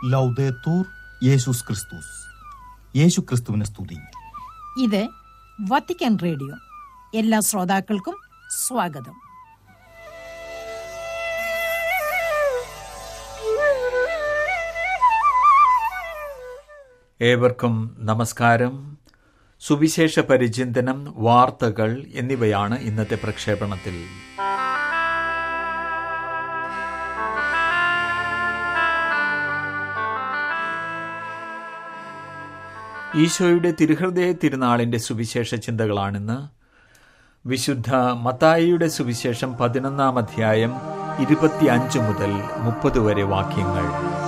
ലൗദേത്തൂർ യേശുസ് ക്രിസ്തുസ് യേശു ക്രിസ്തുവിനെ സ്തുതി ഇത് വത്തിക്കാൻ റേഡിയോ എല്ലാ ശ്രോതാക്കൾക്കും സ്വാഗതം ഏവർക്കും നമസ്കാരം സുവിശേഷ പരിചിന്തനം വാർത്തകൾ എന്നിവയാണ് ഇന്നത്തെ പ്രക്ഷേപണത്തിൽ ഈശോയുടെ തിരുഹൃദയ തിരുനാളിന്റെ സുവിശേഷ ചിന്തകളാണിന്ന് വിശുദ്ധ മത്തായിയുടെ സുവിശേഷം പതിനൊന്നാം അധ്യായം ഇരുപത്തിയഞ്ച് മുതൽ മുപ്പത് വരെ വാക്യങ്ങൾ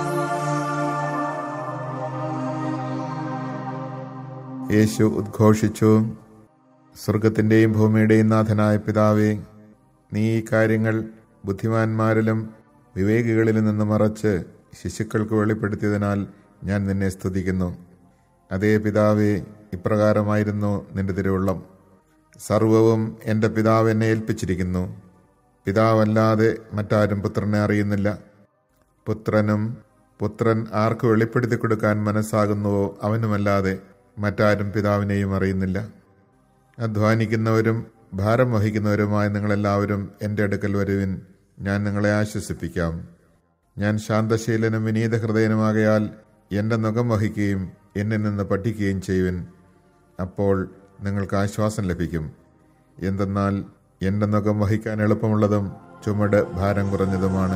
യേശു ഉദ്ഘോഷിച്ചു സ്വർഗത്തിൻ്റെയും ഭൂമിയുടെയും നാഥനായ പിതാവേ നീ ഈ കാര്യങ്ങൾ ബുദ്ധിമാന്മാരിലും വിവേകികളിലും നിന്ന് മറച്ച് ശിശുക്കൾക്ക് വെളിപ്പെടുത്തിയതിനാൽ ഞാൻ നിന്നെ സ്തുതിക്കുന്നു അതേ പിതാവേ ഇപ്രകാരമായിരുന്നു നിന്റെ തിരുവുള്ളം സർവവും എൻ്റെ പിതാവ് എന്നെ ഏൽപ്പിച്ചിരിക്കുന്നു പിതാവല്ലാതെ മറ്റാരും പുത്രനെ അറിയുന്നില്ല പുത്രനും പുത്രൻ ആർക്ക് വെളിപ്പെടുത്തി കൊടുക്കാൻ മനസ്സാകുന്നുവോ അവനുമല്ലാതെ മറ്റാരും പിതാവിനെയും അറിയുന്നില്ല അധ്വാനിക്കുന്നവരും ഭാരം വഹിക്കുന്നവരുമായ നിങ്ങളെല്ലാവരും എൻ്റെ അടുക്കൽ വരുവിൻ ഞാൻ നിങ്ങളെ ആശ്വസിപ്പിക്കാം ഞാൻ ശാന്തശീലനും വിനീത ഹൃദയനുമാകയാൽ എൻ്റെ മുഖം വഹിക്കുകയും എന്നിൽ നിന്ന് പഠിക്കുകയും ചെയ്യുവിൻ അപ്പോൾ നിങ്ങൾക്ക് ആശ്വാസം ലഭിക്കും എന്തെന്നാൽ എൻ്റെ മുഖം വഹിക്കാൻ എളുപ്പമുള്ളതും ചുമട് ഭാരം കുറഞ്ഞതുമാണ്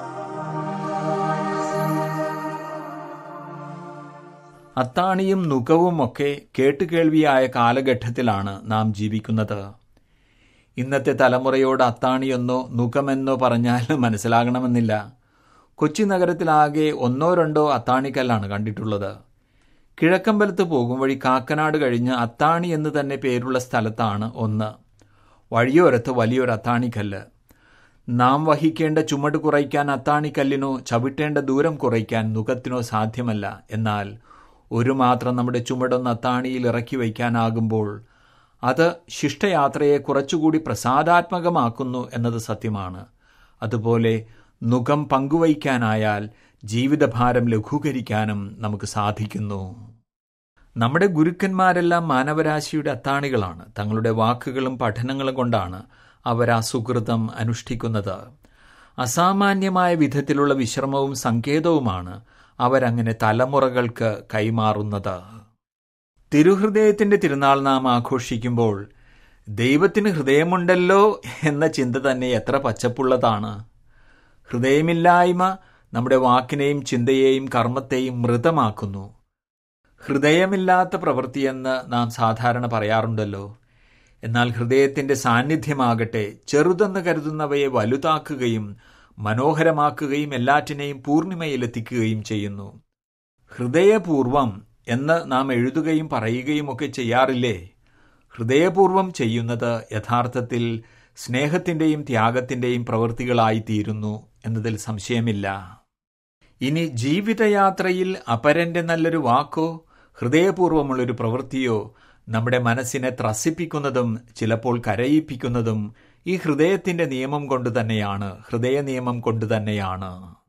അത്താണിയും നുകവും ഒക്കെ കേട്ടുകേൾവിയായ കാലഘട്ടത്തിലാണ് നാം ജീവിക്കുന്നത് ഇന്നത്തെ തലമുറയോട് അത്താണിയെന്നോ നുകമെന്നോ പറഞ്ഞാൽ മനസ്സിലാകണമെന്നില്ല കൊച്ചി നഗരത്തിലാകെ ഒന്നോ രണ്ടോ അത്താണിക്കല്ലാണ് കണ്ടിട്ടുള്ളത് കിഴക്കമ്പലത്ത് പോകും വഴി കാക്കനാട് കഴിഞ്ഞ് അത്താണി എന്ന് തന്നെ പേരുള്ള സ്ഥലത്താണ് ഒന്ന് വഴിയോരത്ത് വലിയൊരു അത്താണിക്കല്ല് നാം വഹിക്കേണ്ട ചുമട് കുറയ്ക്കാൻ അത്താണിക്കല്ലിനോ ചവിട്ടേണ്ട ദൂരം കുറയ്ക്കാൻ നുകത്തിനോ സാധ്യമല്ല എന്നാൽ ഒരു മാത്രം നമ്മുടെ ചുമടൊന്ന് അത്താണിയിൽ ഇറക്കി വയ്ക്കാനാകുമ്പോൾ അത് ശിഷ്ടയാത്രയെ കുറച്ചുകൂടി പ്രസാദാത്മകമാക്കുന്നു എന്നത് സത്യമാണ് അതുപോലെ നുകം പങ്കുവയ്ക്കാനായാൽ ജീവിതഭാരം ലഘൂകരിക്കാനും നമുക്ക് സാധിക്കുന്നു നമ്മുടെ ഗുരുക്കന്മാരെല്ലാം മാനവരാശിയുടെ അത്താണികളാണ് തങ്ങളുടെ വാക്കുകളും പഠനങ്ങളും കൊണ്ടാണ് അവർ ആ സുഹൃതം അനുഷ്ഠിക്കുന്നത് അസാമാന്യമായ വിധത്തിലുള്ള വിശ്രമവും സങ്കേതവുമാണ് അവരങ്ങനെ തലമുറകൾക്ക് കൈമാറുന്നത് തിരുഹൃദയത്തിന്റെ തിരുനാൾ നാം ആഘോഷിക്കുമ്പോൾ ദൈവത്തിന് ഹൃദയമുണ്ടല്ലോ എന്ന ചിന്ത തന്നെ എത്ര പച്ചപ്പുള്ളതാണ് ഹൃദയമില്ലായ്മ നമ്മുടെ വാക്കിനെയും ചിന്തയെയും കർമ്മത്തെയും മൃതമാക്കുന്നു ഹൃദയമില്ലാത്ത പ്രവൃത്തിയെന്ന് നാം സാധാരണ പറയാറുണ്ടല്ലോ എന്നാൽ ഹൃദയത്തിന്റെ സാന്നിധ്യമാകട്ടെ ചെറുതെന്ന് കരുതുന്നവയെ വലുതാക്കുകയും മനോഹരമാക്കുകയും എല്ലാറ്റിനെയും പൂർണിമയിലെത്തിക്കുകയും ചെയ്യുന്നു ഹൃദയപൂർവം എന്ന് നാം എഴുതുകയും പറയുകയും ഒക്കെ ചെയ്യാറില്ലേ ഹൃദയപൂർവം ചെയ്യുന്നത് യഥാർത്ഥത്തിൽ സ്നേഹത്തിന്റെയും ത്യാഗത്തിന്റെയും പ്രവൃത്തികളായി തീരുന്നു എന്നതിൽ സംശയമില്ല ഇനി ജീവിതയാത്രയിൽ അപരന്റെ നല്ലൊരു വാക്കോ ഹൃദയപൂർവമുള്ളൊരു പ്രവൃത്തിയോ നമ്മുടെ മനസ്സിനെ ത്രസിപ്പിക്കുന്നതും ചിലപ്പോൾ കരയിപ്പിക്കുന്നതും ഈ ഹൃദയത്തിന്റെ നിയമം കൊണ്ട് തന്നെയാണ് ഹൃദയ നിയമം കൊണ്ട് തന്നെയാണ്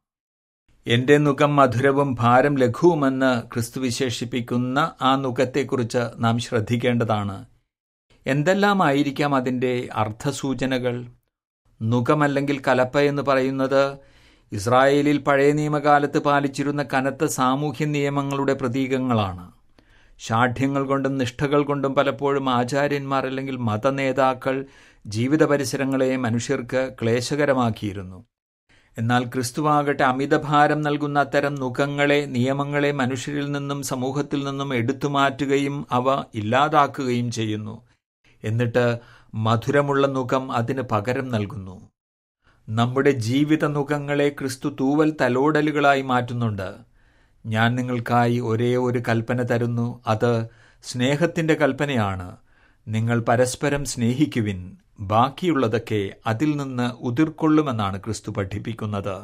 എന്റെ നുഖം മധുരവും ഭാരം ലഘുവുമെന്ന് ക്രിസ്തു വിശേഷിപ്പിക്കുന്ന ആ നുഖത്തെക്കുറിച്ച് നാം ശ്രദ്ധിക്കേണ്ടതാണ് എന്തെല്ലാമായിരിക്കാം അതിൻ്റെ അർത്ഥസൂചനകൾ നുഖമല്ലെങ്കിൽ കലപ്പ എന്ന് പറയുന്നത് ഇസ്രായേലിൽ പഴയ നിയമകാലത്ത് പാലിച്ചിരുന്ന കനത്ത സാമൂഹ്യ നിയമങ്ങളുടെ പ്രതീകങ്ങളാണ് ഷാഠ്യങ്ങൾ കൊണ്ടും നിഷ്ഠകൾ കൊണ്ടും പലപ്പോഴും ആചാര്യന്മാർ അല്ലെങ്കിൽ മതനേതാക്കൾ ജീവിത പരിസരങ്ങളെ മനുഷ്യർക്ക് ക്ലേശകരമാക്കിയിരുന്നു എന്നാൽ ക്രിസ്തുവാകട്ടെ അമിതഭാരം നൽകുന്ന അത്തരം നുഖങ്ങളെ നിയമങ്ങളെ മനുഷ്യരിൽ നിന്നും സമൂഹത്തിൽ നിന്നും എടുത്തു മാറ്റുകയും അവ ഇല്ലാതാക്കുകയും ചെയ്യുന്നു എന്നിട്ട് മധുരമുള്ള നുഖം അതിന് പകരം നൽകുന്നു നമ്മുടെ ജീവിത നുഖങ്ങളെ ക്രിസ്തു തൂവൽ തലോടലുകളായി മാറ്റുന്നുണ്ട് ഞാൻ നിങ്ങൾക്കായി ഒരേ ഒരു കൽപ്പന തരുന്നു അത് സ്നേഹത്തിന്റെ കൽപ്പനയാണ് നിങ്ങൾ പരസ്പരം സ്നേഹിക്കുവിൻ ബാക്കിയുള്ളതൊക്കെ അതിൽ നിന്ന് ഉതിർക്കൊള്ളുമെന്നാണ് ക്രിസ്തു പഠിപ്പിക്കുന്നത്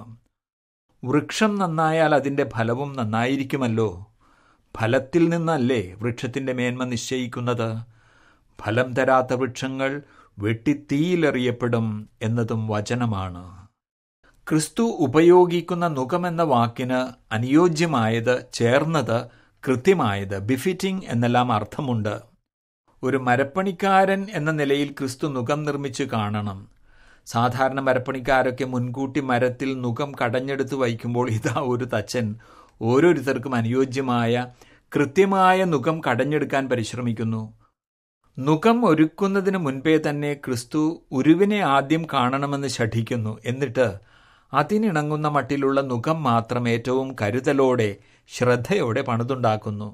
വൃക്ഷം നന്നായാൽ അതിന്റെ ഫലവും നന്നായിരിക്കുമല്ലോ ഫലത്തിൽ നിന്നല്ലേ വൃക്ഷത്തിന്റെ മേന്മ നിശ്ചയിക്കുന്നത് ഫലം തരാത്ത വൃക്ഷങ്ങൾ വെട്ടിത്തീയിലെറിയപ്പെടും എന്നതും വചനമാണ് ക്രിസ്തു ഉപയോഗിക്കുന്ന നുഖമെന്ന വാക്കിന് അനുയോജ്യമായത് ചേർന്നത് കൃത്യമായത് ബിഫിറ്റിംഗ് എന്നെല്ലാം അർത്ഥമുണ്ട് ഒരു മരപ്പണിക്കാരൻ എന്ന നിലയിൽ ക്രിസ്തു നുഖം നിർമ്മിച്ച് കാണണം സാധാരണ മരപ്പണിക്കാരൊക്കെ മുൻകൂട്ടി മരത്തിൽ നുഖം കടഞ്ഞെടുത്ത് വയ്ക്കുമ്പോൾ ഇതാ ഒരു തച്ചൻ ഓരോരുത്തർക്കും അനുയോജ്യമായ കൃത്യമായ നുഖം കടഞ്ഞെടുക്കാൻ പരിശ്രമിക്കുന്നു നുഖം ഒരുക്കുന്നതിന് മുൻപേ തന്നെ ക്രിസ്തു ഉരുവിനെ ആദ്യം കാണണമെന്ന് ശഠിക്കുന്നു എന്നിട്ട് അതിനിണങ്ങുന്ന മട്ടിലുള്ള നുഖം മാത്രം ഏറ്റവും കരുതലോടെ ശ്രദ്ധയോടെ പണിതുണ്ടാക്കുന്നു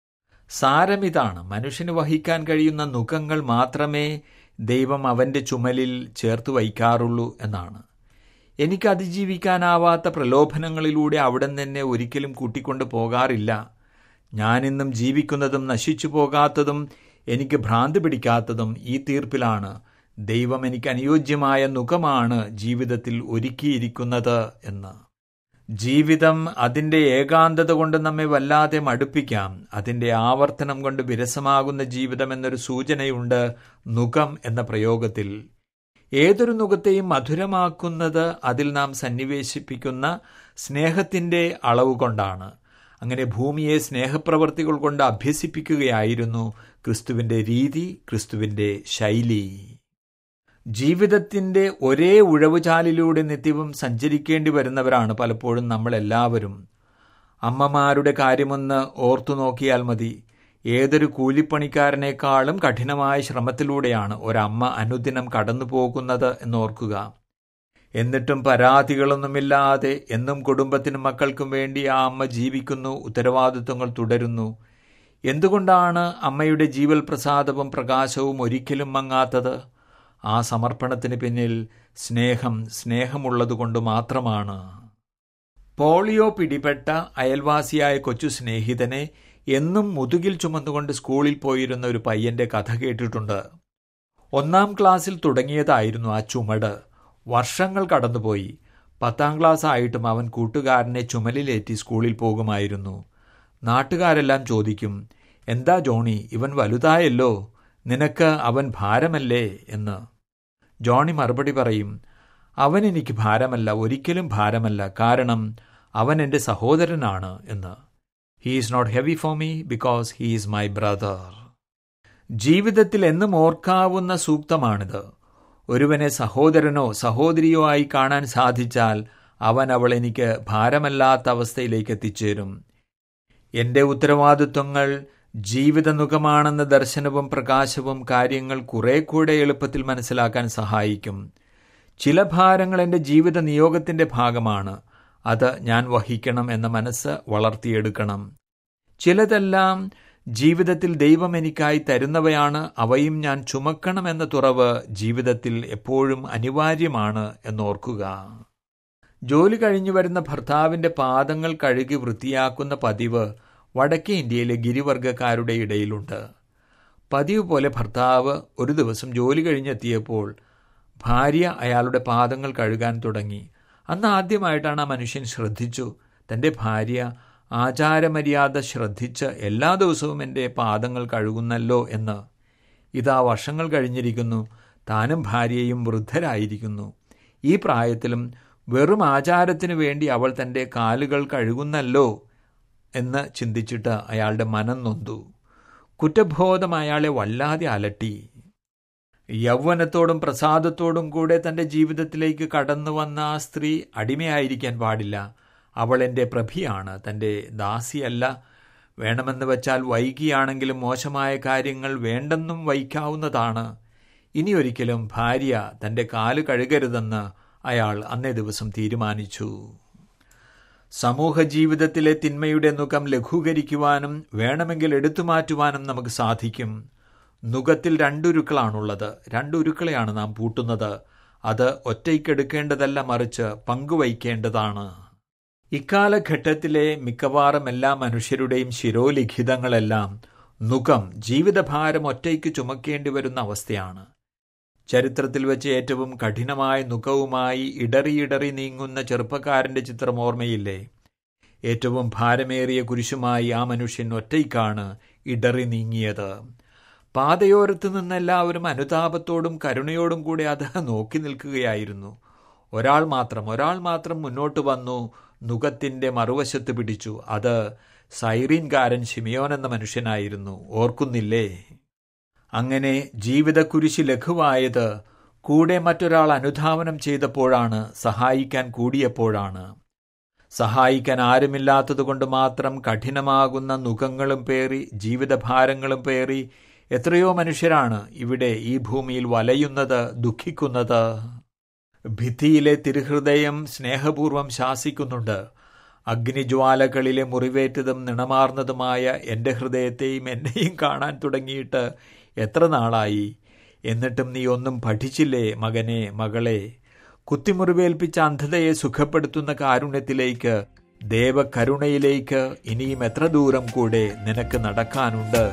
സാരമിതാണ് മനുഷ്യന് വഹിക്കാൻ കഴിയുന്ന നുഖങ്ങൾ മാത്രമേ ദൈവം അവന്റെ ചുമലിൽ ചേർത്ത് വയ്ക്കാറുള്ളൂ എന്നാണ് എനിക്ക് അതിജീവിക്കാനാവാത്ത പ്രലോഭനങ്ങളിലൂടെ അവിടെ തന്നെ ഒരിക്കലും കൂട്ടിക്കൊണ്ടു പോകാറില്ല ഞാനിന്നും ജീവിക്കുന്നതും നശിച്ചു പോകാത്തതും എനിക്ക് ഭ്രാന്തി പിടിക്കാത്തതും ഈ തീർപ്പിലാണ് ദൈവം എനിക്ക് അനുയോജ്യമായ നുഖമാണ് ജീവിതത്തിൽ ഒരുക്കിയിരിക്കുന്നത് എന്ന് ജീവിതം അതിൻ്റെ ഏകാന്തത കൊണ്ട് നമ്മെ വല്ലാതെ മടുപ്പിക്കാം അതിൻ്റെ ആവർത്തനം കൊണ്ട് വിരസമാകുന്ന ജീവിതം എന്നൊരു സൂചനയുണ്ട് നുഖം എന്ന പ്രയോഗത്തിൽ ഏതൊരു നുഖത്തെയും മധുരമാക്കുന്നത് അതിൽ നാം സന്നിവേശിപ്പിക്കുന്ന സ്നേഹത്തിൻ്റെ അളവ് കൊണ്ടാണ് അങ്ങനെ ഭൂമിയെ സ്നേഹപ്രവർത്തികൾ കൊണ്ട് അഭ്യസിപ്പിക്കുകയായിരുന്നു ക്രിസ്തുവിൻ്റെ രീതി ക്രിസ്തുവിൻ്റെ ശൈലി ജീവിതത്തിന്റെ ഒരേ ഉഴവുചാലിലൂടെ നിത്യവും സഞ്ചരിക്കേണ്ടി വരുന്നവരാണ് പലപ്പോഴും നമ്മളെല്ലാവരും അമ്മമാരുടെ കാര്യമൊന്ന് ഓർത്തു നോക്കിയാൽ മതി ഏതൊരു കൂലിപ്പണിക്കാരനേക്കാളും കഠിനമായ ശ്രമത്തിലൂടെയാണ് ഒരമ്മ അനുദിനം കടന്നു പോകുന്നത് എന്നോർക്കുക എന്നിട്ടും പരാതികളൊന്നുമില്ലാതെ എന്നും കുടുംബത്തിനും മക്കൾക്കും വേണ്ടി ആ അമ്മ ജീവിക്കുന്നു ഉത്തരവാദിത്വങ്ങൾ തുടരുന്നു എന്തുകൊണ്ടാണ് അമ്മയുടെ ജീവൽ പ്രസാദവും പ്രകാശവും ഒരിക്കലും മങ്ങാത്തത് ആ സമർപ്പണത്തിന് പിന്നിൽ സ്നേഹം സ്നേഹമുള്ളതുകൊണ്ട് മാത്രമാണ് പോളിയോ പിടിപെട്ട അയൽവാസിയായ കൊച്ചു സ്നേഹിതനെ എന്നും മുതുകിൽ ചുമന്നുകൊണ്ട് സ്കൂളിൽ പോയിരുന്ന ഒരു പയ്യന്റെ കഥ കേട്ടിട്ടുണ്ട് ഒന്നാം ക്ലാസ്സിൽ തുടങ്ങിയതായിരുന്നു ആ ചുമട് വർഷങ്ങൾ കടന്നുപോയി പത്താം ക്ലാസ് ആയിട്ടും അവൻ കൂട്ടുകാരനെ ചുമലിലേറ്റി സ്കൂളിൽ പോകുമായിരുന്നു നാട്ടുകാരെല്ലാം ചോദിക്കും എന്താ ജോണി ഇവൻ വലുതായല്ലോ നിനക്ക് അവൻ ഭാരമല്ലേ എന്ന് ജോണി മറുപടി പറയും അവൻ എനിക്ക് ഭാരമല്ല ഒരിക്കലും ഭാരമല്ല കാരണം അവൻ എൻ്റെ സഹോദരനാണ് എന്ന് he is not heavy for me because he is my brother ജീവിതത്തിൽ എന്നും ഓർക്കാവുന്ന സൂക്തമാണിത് ഒരുവനെ സഹോദരനോ സഹോദരിയോ ആയി കാണാൻ സാധിച്ചാൽ അവൻ അവൾ എനിക്ക് ഭാരമല്ലാത്ത അവസ്ഥയിലേക്ക് എത്തിച്ചേരും എൻ്റെ ഉത്തരവാദിത്വങ്ങൾ ജീവിതനുഖമാണെന്ന ദർശനവും പ്രകാശവും കാര്യങ്ങൾ കുറെ കൂടെ എളുപ്പത്തിൽ മനസ്സിലാക്കാൻ സഹായിക്കും ചില ഭാരങ്ങൾ എൻ്റെ ജീവിത നിയോഗത്തിൻ്റെ ഭാഗമാണ് അത് ഞാൻ വഹിക്കണം എന്ന മനസ്സ് വളർത്തിയെടുക്കണം ചിലതെല്ലാം ജീവിതത്തിൽ ദൈവം എനിക്കായി തരുന്നവയാണ് അവയും ഞാൻ ചുമക്കണമെന്ന തുറവ് ജീവിതത്തിൽ എപ്പോഴും അനിവാര്യമാണ് എന്നോർക്കുക ജോലി കഴിഞ്ഞു വരുന്ന ഭർത്താവിന്റെ പാദങ്ങൾ കഴുകി വൃത്തിയാക്കുന്ന പതിവ് വടക്കേ ഇന്ത്യയിലെ ഗിരിവർഗക്കാരുടെ ഇടയിലുണ്ട് പതിവ് പോലെ ഭർത്താവ് ഒരു ദിവസം ജോലി കഴിഞ്ഞെത്തിയപ്പോൾ ഭാര്യ അയാളുടെ പാദങ്ങൾ കഴുകാൻ തുടങ്ങി അന്ന് ആദ്യമായിട്ടാണ് ആ മനുഷ്യൻ ശ്രദ്ധിച്ചു തൻ്റെ ഭാര്യ ആചാരമര്യാദ ശ്രദ്ധിച്ച് എല്ലാ ദിവസവും എൻ്റെ പാദങ്ങൾ കഴുകുന്നല്ലോ എന്ന് ഇതാ വർഷങ്ങൾ കഴിഞ്ഞിരിക്കുന്നു താനും ഭാര്യയും വൃദ്ധരായിരിക്കുന്നു ഈ പ്രായത്തിലും വെറും ആചാരത്തിനു വേണ്ടി അവൾ തൻ്റെ കാലുകൾ കഴുകുന്നല്ലോ എന്ന് ചിന്തിച്ചിട്ട് അയാളുടെ മനം നൊന്തു കുറ്റബോധം അയാളെ വല്ലാതെ അലട്ടി യൗവനത്തോടും പ്രസാദത്തോടും കൂടെ തൻ്റെ ജീവിതത്തിലേക്ക് കടന്നു വന്ന ആ സ്ത്രീ അടിമയായിരിക്കാൻ പാടില്ല അവൾ എൻ്റെ പ്രഭിയാണ് തൻ്റെ ദാസിയല്ല വേണമെന്ന് വെച്ചാൽ വൈകിയാണെങ്കിലും മോശമായ കാര്യങ്ങൾ വേണ്ടെന്നും വയ്ക്കാവുന്നതാണ് ഇനിയൊരിക്കലും ഭാര്യ തൻ്റെ കാല് കഴുകരുതെന്ന് അയാൾ അന്നേ ദിവസം തീരുമാനിച്ചു സമൂഹ ജീവിതത്തിലെ തിന്മയുടെ നുഖം ലഘൂകരിക്കുവാനും വേണമെങ്കിൽ എടുത്തുമാറ്റുവാനും നമുക്ക് സാധിക്കും നുഖത്തിൽ രണ്ടുരുക്കളാണുള്ളത് രണ്ടുരുക്കളെയാണ് നാം പൂട്ടുന്നത് അത് ഒറ്റയ്ക്കെടുക്കേണ്ടതല്ല മറിച്ച് പങ്കുവയ്ക്കേണ്ടതാണ് ഇക്കാലഘട്ടത്തിലെ മിക്കവാറും എല്ലാ മനുഷ്യരുടെയും ശിരോലിഖിതങ്ങളെല്ലാം നുഖം ജീവിതഭാരം ഒറ്റയ്ക്ക് ചുമക്കേണ്ടി വരുന്ന അവസ്ഥയാണ് ചരിത്രത്തിൽ വെച്ച് ഏറ്റവും കഠിനമായ നുഖവുമായി ഇടറിയിടറി നീങ്ങുന്ന ചെറുപ്പക്കാരന്റെ ചിത്രം ഓർമ്മയില്ലേ ഏറ്റവും ഭാരമേറിയ കുരിശുമായി ആ മനുഷ്യൻ ഒറ്റയ്ക്കാണ് ഇടറി നീങ്ങിയത് പാതയോരത്ത് നിന്നെല്ലാവരും അനുതാപത്തോടും കരുണയോടും കൂടെ അത് നോക്കി നിൽക്കുകയായിരുന്നു ഒരാൾ മാത്രം ഒരാൾ മാത്രം മുന്നോട്ട് വന്നു നുഖത്തിന്റെ മറുവശത്ത് പിടിച്ചു അത് സൈറീൻകാരൻ ഷിമിയോൻ എന്ന മനുഷ്യനായിരുന്നു ഓർക്കുന്നില്ലേ അങ്ങനെ ജീവിതക്കുരിശ് ലഘുവായത് കൂടെ മറ്റൊരാൾ അനുധാവനം ചെയ്തപ്പോഴാണ് സഹായിക്കാൻ കൂടിയപ്പോഴാണ് സഹായിക്കാൻ ആരുമില്ലാത്തതുകൊണ്ട് മാത്രം കഠിനമാകുന്ന നുഖങ്ങളും പേറി ജീവിതഭാരങ്ങളും പേറി എത്രയോ മനുഷ്യരാണ് ഇവിടെ ഈ ഭൂമിയിൽ വലയുന്നത് ദുഃഖിക്കുന്നത് ഭിത്തിയിലെ തിരുഹൃദയം സ്നേഹപൂർവം ശാസിക്കുന്നുണ്ട് അഗ്നിജ്വാലകളിലെ മുറിവേറ്റതും നിണമാർന്നതുമായ എൻ്റെ ഹൃദയത്തെയും എന്നെയും കാണാൻ തുടങ്ങിയിട്ട് എത്ര നാളായി എന്നിട്ടും നീ ഒന്നും പഠിച്ചില്ലേ മകനെ മകളെ കുത്തിമുറിവേൽപ്പിച്ച അന്ധതയെ സുഖപ്പെടുത്തുന്ന കാരുണ്യത്തിലേക്ക് ദേവകരുണയിലേക്ക് ഇനിയും എത്ര ദൂരം കൂടെ നിനക്ക് നടക്കാനുണ്ട്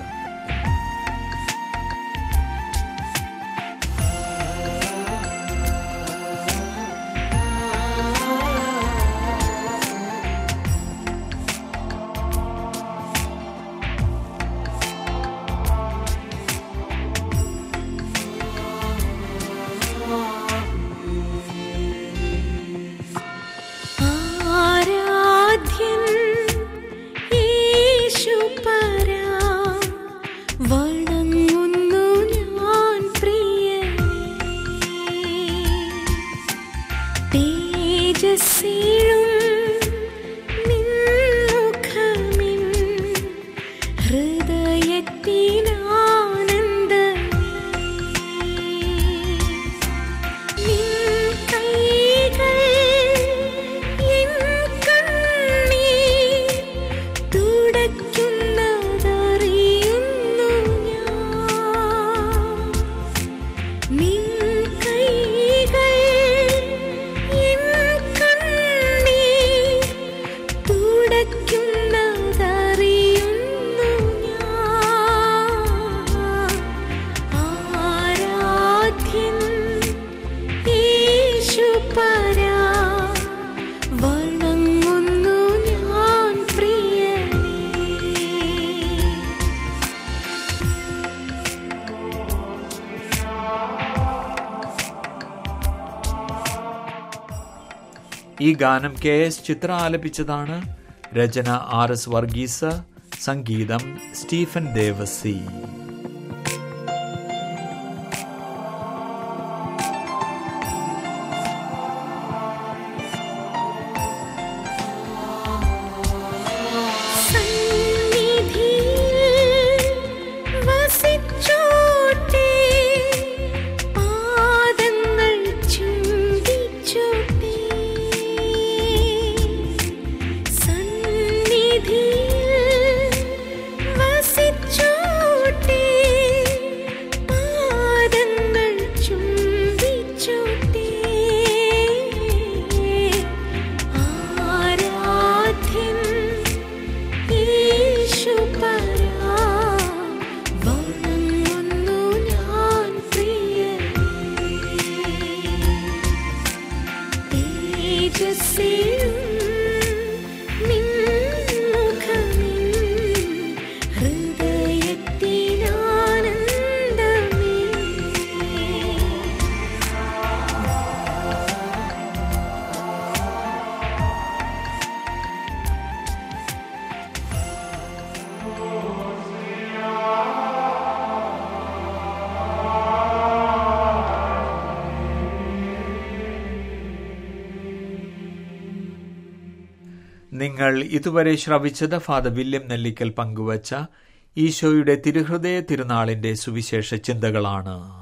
ആരാധ്യൻ യേശുപരാ വണങ്ങുന്നു ഞാൻ പ്രിയനേ തേജസ്സിലും നിൻമുഖമിൻ ഹൃദയത്തിനാനന്ദമേ നിൻ കൈകൾ എൻ കണ്ണീർ തുടയ്ക്കുന്നതറിയുന്നു ഞാൻ നിൻ കൈകൾ എൻ കണ്ണീർ തുടയ്ക്കുന്നതറിയുന്നു ഞാൻ ആരാധ്യൻ യേശുപരാ വണങ്ങുന്നു ഞാൻ പ്രിയനേ ഈ ഗാനം കെ എസ് ചിത്ര ആലപിച്ചതാണ് രചന ആർ എസ് വർഗീസ് സംഗീതം സ്റ്റീഫൻ ദേവസി സന്നിധിയിൽ വസിച്ചോട്ടെ പാദങ്ങൾ ചുംബിച്ചോട്ടെ സന്നിധിയിൽ വസിച്ചോട്ടെ പാദങ്ങൾ ചുംബിച്ചോട്ടെ ആരാധ്യൻ യേശുപരാ വണങ്ങുന്നു ഞാൻ പ്രിയനേ തേജസ്സിലും നിൻമുഖമിൻ ഹൃദയത്തിനാനന്ദമേ നിങ്ങൾ ഇതുവരെ ശ്രവിച്ചത് ഫാദർ വില്യം നെല്ലിക്കൽ പങ്കുവച്ച ഈശോയുടെ തിരുഹൃദയ തിരുനാളിന്റെ സുവിശേഷ ചിന്തകളാണ്